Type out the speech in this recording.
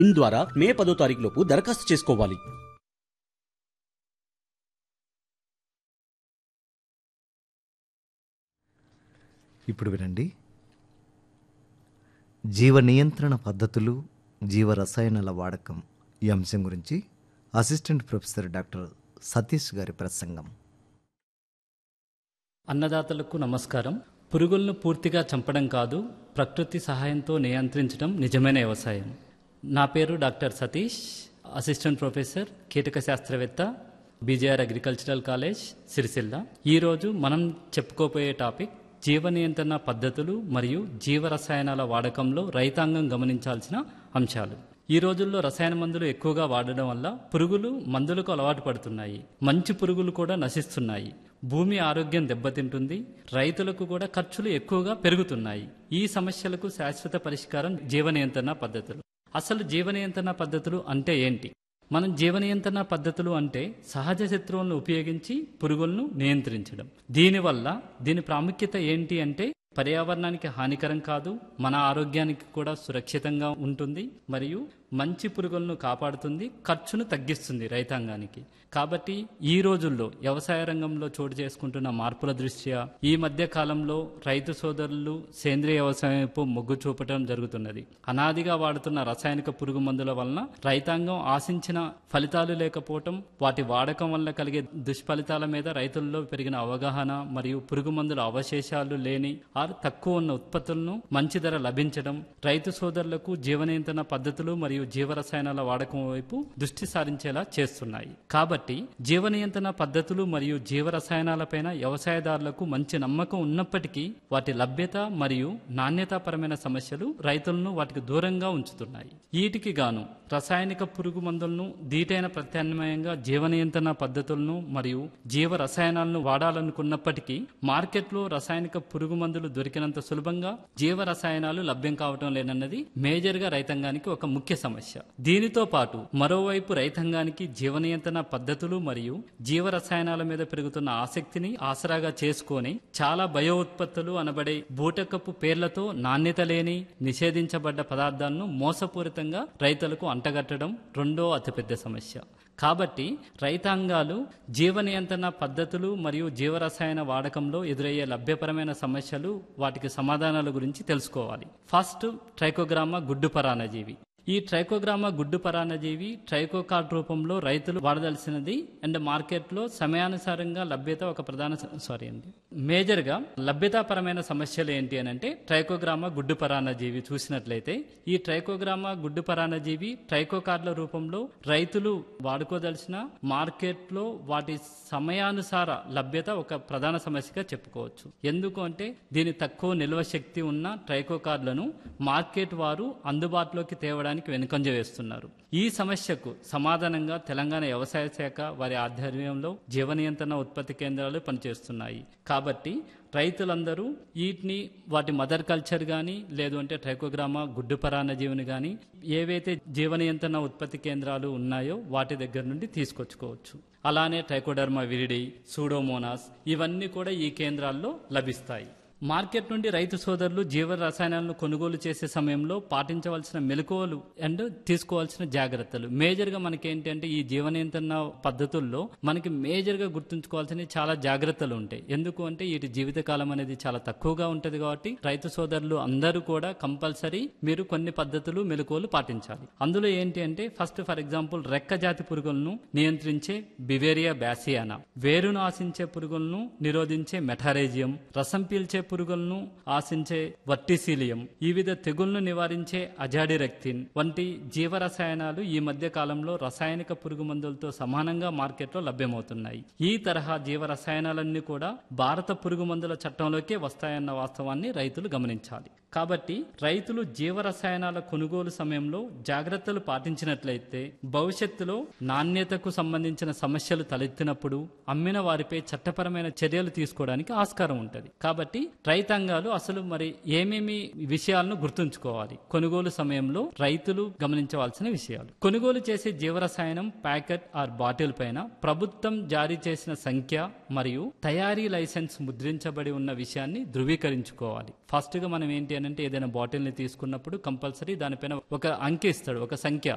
in ద్వారా మే పదో తారీఖు లోపు దరఖాస్తు చేసుకోవాలి ఇప్పుడు వినండి జీవ నియంత్రణ పద్ధతులు జీవ రసాయనాల వాడకం ఈ అంశం గురించి అసిస్టెంట్ ప్రొఫెసర్ డాక్టర్ సతీష్ గారి ప్రసంగం అన్నదాతలకు నమస్కారం పురుగులను పూర్తిగా చంపడం కాదు ప్రకృతి సహాయంతో నియంత్రించడం నిజమైన వ్యవసాయం నా పేరు డాక్టర్ సతీష్ అసిస్టెంట్ ప్రొఫెసర్ కీటక శాస్త్రవేత్త బీజేఆర్ అగ్రికల్చరల్ కాలేజ్ సిరిసిల్ల ఈరోజు మనం చెప్పుకోబోయే టాపిక్ జీవ నియంత్రణ పద్ధతులు మరియు జీవ రసాయనాల వాడకంలో రైతాంగం గమనించాల్సిన అంశాలు ఈ రోజుల్లో రసాయన మందులు ఎక్కువగా వాడడం వల్ల పురుగులు మందులకు అలవాటు పడుతున్నాయి మంచి పురుగులు కూడా నశిస్తున్నాయి భూమి ఆరోగ్యం దెబ్బతింటుంది రైతులకు కూడా ఖర్చులు ఎక్కువగా పెరుగుతున్నాయి ఈ సమస్యలకు శాశ్వత పరిష్కారం జీవ నియంత్రణ పద్ధతులు అసలు జీవ నియంత్రణ పద్ధతులు అంటే ఏంటి మనం జీవ నియంత్రణ పద్ధతులు అంటే సహజ శత్రువులను ఉపయోగించి పురుగులను నియంత్రించడం దీనివల్ల దీని ప్రాముఖ్యత ఏంటి అంటే పర్యావరణానికి హానికరం కాదు మన ఆరోగ్యానికి కూడా సురక్షితంగా ఉంటుంది మరియు మంచి పురుగులను కాపాడుతుంది ఖర్చును తగ్గిస్తుంది రైతాంగానికి కాబట్టి ఈ రోజుల్లో వ్యవసాయ రంగంలో చోటు చేసుకుంటున్న మార్పుల దృష్ట్యా ఈ మధ్య కాలంలో రైతు సోదరులు సేంద్రియ వ్యవసాయం వైపు మొగ్గు చూపటం జరుగుతున్నది అనాదిగా వాడుతున్న రసాయనిక పురుగు మందుల వలన రైతాంగం ఆశించిన ఫలితాలు లేకపోవటం వాటి వాడకం వల్ల కలిగే దుష్ఫలితాల మీద రైతుల్లో పెరిగిన అవగాహన మరియు పురుగు మందుల అవశేషాలు లేని ఆర్ తక్కువ ఉన్న ఉత్పత్తులను మంచి ధర లభించడం రైతు సోదరులకు జీవ నియంత్రణ పద్ధతులు మరియు జీవ రసాయనాల వాడకం వైపు దృష్టి సారించేలా చేస్తున్నాయి కాబట్టి జీవ నియంత్రణ పద్ధతులు మరియు జీవ రసాయనాలపైన వ్యవసాయదారులకు మంచి నమ్మకం ఉన్నప్పటికీ వాటి లభ్యత మరియు నాణ్యతాపరమైన సమస్యలు రైతులను వాటికి దూరంగా ఉంచుతున్నాయి వీటికి గాను రసాయనిక పురుగు మందులను దీటైన ప్రత్యామ్నాయంగా జీవ నియంత్రణ పద్ధతులను మరియు జీవ రసాయనాలను వాడాలనుకున్నప్పటికీ మార్కెట్లో రసాయనిక పురుగు మందులు దొరికినంత సులభంగా జీవ రసాయనాలు లభ్యం కావటం లేనన్నది మేజర్ గా రైతాంగానికి ఒక ముఖ్య సమస్య దీనితో పాటు మరోవైపు రైతాంగానికి జీవ నియంత్రణ పద్ధతులు మరియు జీవ రసాయనాల మీద పెరుగుతున్న ఆసక్తిని ఆసరాగా చేసుకొని చాలా బయో ఉత్పత్తులు అనబడే బూటకపు పేర్లతో నాణ్యత లేని నిషేధించబడ్డ పదార్థాలను మోసపూరితంగా రైతులకు అంటగట్టడం రెండో అతిపెద్ద సమస్య కాబట్టి రైతాంగాలు జీవ నియంత్రణ పద్ధతులు మరియు జీవరసాయన వాడకంలో ఎదురయ్యే లభ్యపరమైన సమస్యలు వాటికి సమాధానాల గురించి తెలుసుకోవాలి ఫస్ట్ ట్రైకోగ్రామా గుడ్డు పరాన్నజీవి ఈ ట్రైకోగ్రామా గుడ్డు పరాన్నజీవి ట్రైకోకార్డ్ రూపంలో రైతులు వాడదలసినది అండ్ మార్కెట్లో సమయానుసారంగా లభ్యత ఒక ప్రధాన సారీ అండి మేజర్గా లభ్యతాపరమైన సమస్యలు ఏంటి అని అంటే ట్రైకోగ్రామా గుడ్డు పరాన్నజీవి చూసినట్లయితే ఈ ట్రైకోగ్రామా గుడ్డు పరాన్నజీవి ట్రైకోకార్డుల రూపంలో రైతులు వాడుకోదలిసిన మార్కెట్లో వాటి సమయానుసార లభ్యత ఒక ప్రధాన సమస్యగా చెప్పుకోవచ్చు ఎందుకు అంటే దీని తక్కువ నిల్వ శక్తి ఉన్న ట్రైకోకార్డులను మార్కెట్ వారు అందుబాటులోకి తేవడానికి వెనుకంజ వేస్తున్నారు ఈ సమస్యకు సమాధానంగా తెలంగాణ వ్యవసాయ శాఖ వారి ఆధ్వర్యంలో జీవ నియంత్రణ ఉత్పత్తి కేంద్రాలు పనిచేస్తున్నాయి కాబట్టి రైతులందరూ వీటిని వాటి మదర్ కల్చర్ కానీ లేదు అంటే ట్రైకోగ్రామా గుడ్డు పరాన్నజీవిని కానీ ఏవైతే జీవ నియంత్రణ ఉత్పత్తి కేంద్రాలు ఉన్నాయో వాటి దగ్గర నుండి తీసుకొచ్చుకోవచ్చు అలానే ట్రైకోడర్మా విరిడి సూడోమోనాస్ ఇవన్నీ కూడా ఈ కేంద్రాల్లో లభిస్తాయి మార్కెట్ నుండి రైతు సోదరులు జీవ రసాయనాలను కొనుగోలు చేసే సమయంలో పాటించవలసిన మెలకువలు అండ్ తీసుకోవాల్సిన జాగ్రత్తలు మేజర్గా మనకి ఏంటంటే ఈ జీవ నియంత్రణ పద్ధతుల్లో మనకి మేజర్గా గుర్తుంచుకోవాల్సిన చాలా జాగ్రత్తలు ఉంటాయి ఎందుకు అంటే వీటి జీవితకాలం అనేది చాలా తక్కువగా ఉంటుంది కాబట్టి రైతు సోదరులు అందరూ కూడా కంపల్సరీ మీరు కొన్ని పద్ధతులు మెలకువలు పాటించాలి అందులో ఏంటి అంటే ఫస్ట్ ఫర్ ఎగ్జాంపుల్ రెక్క జాతి పురుగులను నియంత్రించే బివేరియా బ్యాసియానా వేరును ఆశించే పురుగులను నిరోధించే మెటారేజియం రసం పీల్చే పురుగులను ఆశించే వర్టిసీలియం వివిధ తెగుళ్లను నివారించే అజాడిరెక్తిన్ వంటి జీవరసాయనాలు ఈ మధ్య కాలంలో రసాయనిక పురుగు మందులతో సమానంగా మార్కెట్లో లభ్యమవుతున్నాయి ఈ తరహా జీవ రసాయనాలన్నీ కూడా భారత పురుగు మందుల చట్టంలోకే వస్తాయన్న వాస్తవాన్ని రైతులు గమనించాలి కాబట్టి రైతులు జీవ రసాయనాల కొనుగోలు సమయంలో జాగ్రత్తలు పాటించినట్లయితే భవిష్యత్తులో నాణ్యతకు సంబంధించిన సమస్యలు తలెత్తినప్పుడు అమ్మిన వారిపై చట్టపరమైన చర్యలు తీసుకోవడానికి ఆస్కారం ఉంటుంది కాబట్టి రైతాంగాలు అసలు మరి ఏమేమి విషయాలను గుర్తుంచుకోవాలి కొనుగోలు సమయంలో రైతులు గమనించవలసిన విషయాలు కొనుగోలు చేసే జీవరసాయనం ప్యాకెట్ ఆర్ బాటిల్ పైన ప్రభుత్వం జారీ చేసిన సంఖ్య మరియు తయారీ లైసెన్స్ ముద్రించబడి ఉన్న విషయాన్ని ధృవీకరించుకోవాలి ఫస్ట్ గా మనం ఏంటి అని అంటే ఏదైనా బాటిల్ ని తీసుకున్నప్పుడు కంపల్సరీ దానిపైన ఒక అంకె ఇస్తాడు ఒక సంఖ్య